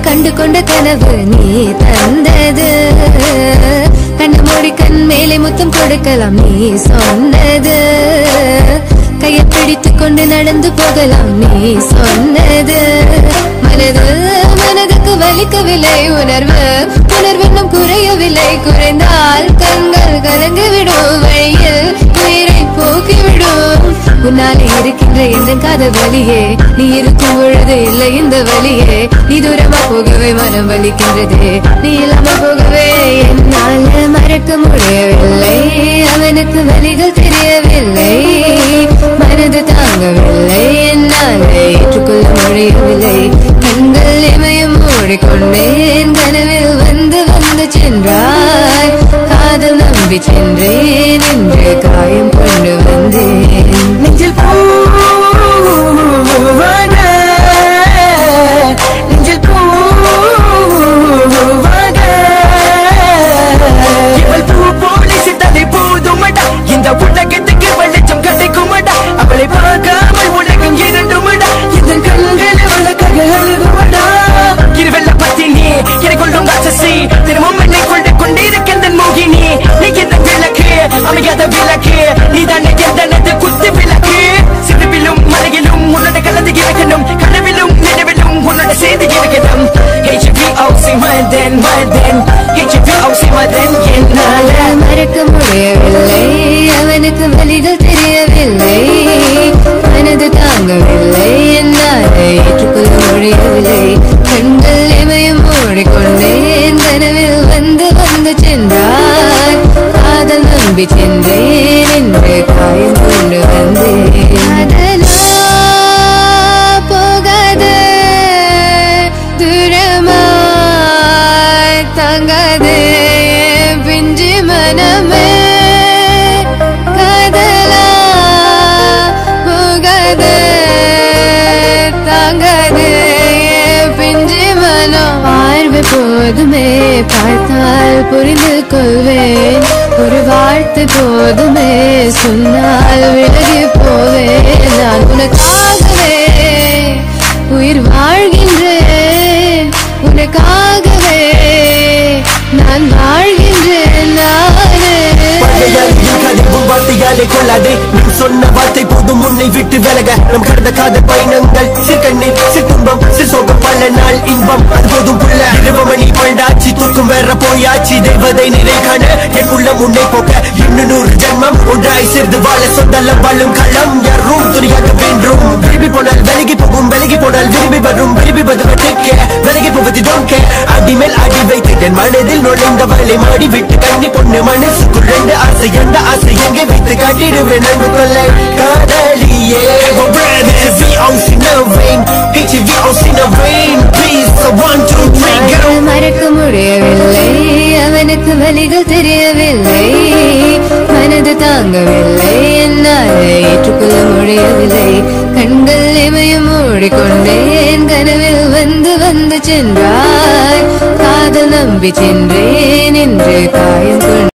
கண்டு கொண்ட கனவு நீ தந்தது கண்ணு மூடி கண் மேலே முத்தம் கொடுக்கலாம் நீ சொன்னது கையை பிடித்துக் கொண்டு நடந்து போகலாம் நீ சொன்னது மனது மனதுக்கு வலிக்கவில்லை உணர்வு உணர்வென்னும் குறையவில்லை குறைந்தால் கண்கள் கலங்கிவிடும் வழியில் உயிரை போக்கிவிடும் உன்னாலே இருக்கின்ற எந்த காதல் வலியே நீ இருக்கும் பொழுது இல்லை இந்த வலியே நீ தூரமா போகவே மனம் வலிக்கின்றது நீ இல்லாம போகவே என்னால மறக்க முடியவில்லை அவனுக்கு வலிகள் தெரியவில்லை மனது தாங்கவில்லை என்னால் ஏற்றுக்கொள்ள முடியவில்லை கண்கள் இமயம் மூடிக்கொண்டேன் கனவில் வந்து வந்து சென்றாய் காதல் நம்பி சென்றேன் என்று காயம் கொண்டு வந்தேன் நெஞ்சில் பூவாக நெஞ்சில் பூவாக இவள் பூ போலி சித்ததை போதுமடா இந்த உலகத்துக்கு வெளிச்சம் கிடைக்குமடா அவளை பார்க்காமல் உலகம் இரண்டுமடா இந்த கண்கள் அவளுக்காக அழுகுமடா இருவெல்ல பத்தினி என்னை கொள்ளும் ராட்சசி திரும்பவும் என்னை கொண்டு கொண்டிருக்கின்ற மோகினி நீ எந்த விளக்கு அமையாத விளக்கு நீ தானே எந்தனது குத்து விளக்கு சிறுவிலும் மலையிலும் உன்னோட கலந்து இருக்கணும் கனவிலும் நினைவிலும் உன்னோட சேர்ந்து இருக்கணும் HVOC மதன் மதன் HVOC மதன் என்னால மறக்க முடியவில்லை அவனுக்கு வலிகள் தெரியவில்லை மனது தாங்கவில்லை என்னால் ஏற்றுக்கொள்ள முடியவில்லை கண்கள் இமயம் மூடிக்கொண்டேன் கனவில் வந்து வந்து சென்றாய் காதல் நம்பி சென்றேன் என்று காயம் கொண்டு வந்தேன் காதலா போகாது தூரமாய் தங்காதே என் பிஞ்சு மனமே காதலா போகாது தாங்காது என் பிஞ்சு மனம் பார்வை போதுமே பார்த்தால் புரிந்து கொள்வேன் ஒரு வார்த்தை போதுமே சொன்னால் விலகி போவேன் நான் உனக்காகவே உயிர் வாழ்கின்றேன் உனக்காகவே நான் வாழ்கின்றேன் நானே பழையால் இருக்காது உன் வார்த்தையாலே கொள்ளாதே நீ சொன்ன வார்த்தை போதும் உன்னை விட்டு விலக நம் கடந்த காதல் பயணங்கள் சிற்கண்ணீர் சிற்றுன்பம் சிற்சோகம் பல நாள் இன்பம் அது போதும் புள்ள இரவு மணி பண்டாச்சி தூக்கம் வேற போயாச்சு தெய்வதை நிலை காண என் உள்ளம் உன்னை போக்க இன்னும் நூறு ஜென்மம் ஒன்றாய் சேர்ந்து வாழ சொந்தல்ல வாழும் களம் யாரும் துணியாக வென்றும் விரும்பி போனால் விலகி போகும் விலகி போனால் விரும்பி வரும் விரும்பி வந்து டேக் விலகி போவது டோன்ட் கேர் அடி மேல் அடி வைத்துட்டேன் மனதில் நுழைந்தவளை மாடி விட்டு கண்ணி பொண்ணு மனசுக்குள் ரெண்டு ஆசை எந்த ஆசை எங்கே வைத்து காட்டிடுவேன் அன்பு கொள்ளை காதலியே HVOC no rain HVOC no rain please so one two three go அவனை மறக்க முடியவில்லை அவனுக்கு வலிகள் தெரியவில்லை மனது தாங்கவில்லை என்னால் ஏற்றுக்கொள்ள முடியவில்லை கண்கள் இமயம் மூடிக்கொண்டேன் கனவில் வந்து வந்து சென்றாய் காதல் நம்பி சென்றேன் என்று காயம் கொண்டு